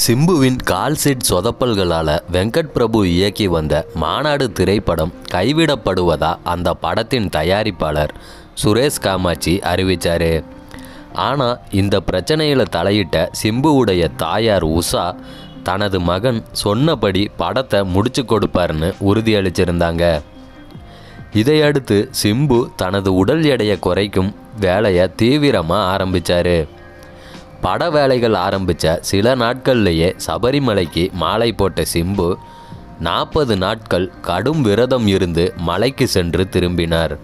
சிம்புவின் கால்செட் சொதப்பல்களால் வெங்கட் பிரபு இயக்கி வந்த மாநாடு திரைப்படம் கைவிடப்படுவதா அந்த படத்தின் தயாரிப்பாளர் சுரேஷ் காமாட்சி அறிவித்தார் ஆனால் இந்த பிரச்சனையில் தலையிட்ட சிம்புவுடைய தாயார் உஷா தனது மகன் சொன்னபடி படத்தை முடிச்சு கொடுப்பாருன்னு உறுதியளிச்சிருந்தாங்க இதையடுத்து சிம்பு தனது உடல் எடையை குறைக்கும் வேலையை தீவிரமாக ஆரம்பித்தார் பட வேலைகள் ஆரம்பித்த சில நாட்கள்லேயே சபரிமலைக்கு மாலை போட்ட சிம்பு நாற்பது நாட்கள் கடும் விரதம் இருந்து மலைக்கு சென்று திரும்பினார்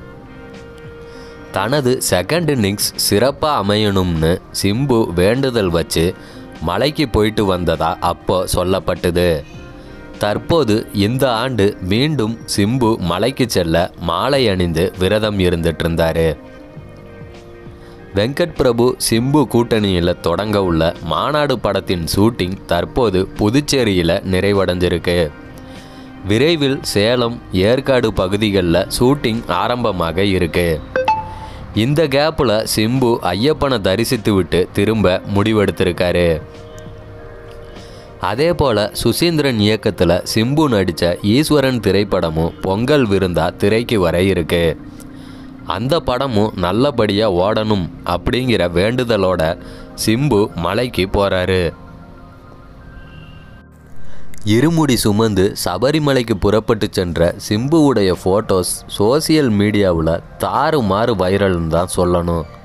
தனது செகண்ட் இன்னிங்ஸ் சிறப்பாக அமையணும்னு சிம்பு வேண்டுதல் வச்சு மலைக்கு போயிட்டு வந்ததா அப்போ சொல்லப்பட்டது தற்போது இந்த ஆண்டு மீண்டும் சிம்பு மலைக்கு செல்ல மாலை அணிந்து விரதம் இருந்துட்டு இருந்தாரு வெங்கட் பிரபு சிம்பு கூட்டணியில் தொடங்க உள்ள மாநாடு படத்தின் ஷூட்டிங் தற்போது புதுச்சேரியில் நிறைவடைஞ்சிருக்கு விரைவில் சேலம் ஏற்காடு பகுதிகளில் ஷூட்டிங் ஆரம்பமாக இருக்கு இந்த கேப்பில் சிம்பு ஐயப்பனை தரிசித்து விட்டு திரும்ப முடிவெடுத்திருக்காரு அதே போல் சுசீந்திரன் இயக்கத்தில் சிம்பு நடித்த ஈஸ்வரன் திரைப்படமும் பொங்கல் விருந்தா திரைக்கு வர இருக்கு அந்த படமும் நல்லபடியாக ஓடணும் அப்படிங்கிற வேண்டுதலோட சிம்பு மலைக்கு போகிறாரு இருமுடி சுமந்து சபரிமலைக்கு புறப்பட்டு சென்ற சிம்புவுடைய ஃபோட்டோஸ் சோசியல் மீடியாவில் தாறுமாறு வைரல்னு தான் சொல்லணும்